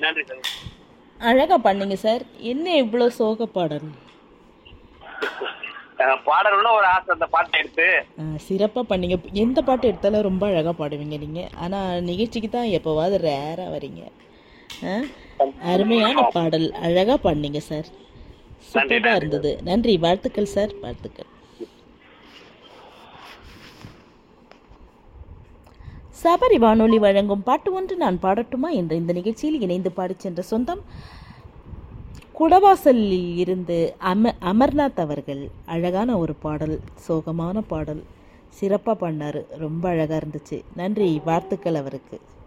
நன்றி சார் அழகா பண்ணீங்க சார் என்ன இவ்வளோ சோக பாடல் அஹ், பாடணும்னு ஒரு ஆசை அந்த பாட்டை எடுத்து சிறப்பாக பண்ணீங்க எந்த பாட்டு எடுத்தாலும் ரொம்ப அழகாக பாடுவீங்க நீங்கள் ஆனால் நிகழ்ச்சிக்கு தான் எப்போவாது ரேராக வரீங்க ஆ? அருமையான பாடல் அழகாக பண்ணீங்க சார் சூப்பராக இருந்தது நன்றி வாழ்த்துக்கள் சார் வாழ்த்துக்கள் சபரி வானொலி வழங்கும் பாட்டு ஒன்று நான் பாடட்டுமா என்ற இந்த நிகழ்ச்சியில் இணைந்து பாடிச் சென்ற சொந்தம் குடவாசலில் இருந்து அம அமர்நாத் அவர்கள் அழகான ஒரு பாடல் சோகமான பாடல் சிறப்பாக பண்ணார் ரொம்ப அழகாக இருந்துச்சு நன்றி வாழ்த்துக்கள் அவருக்கு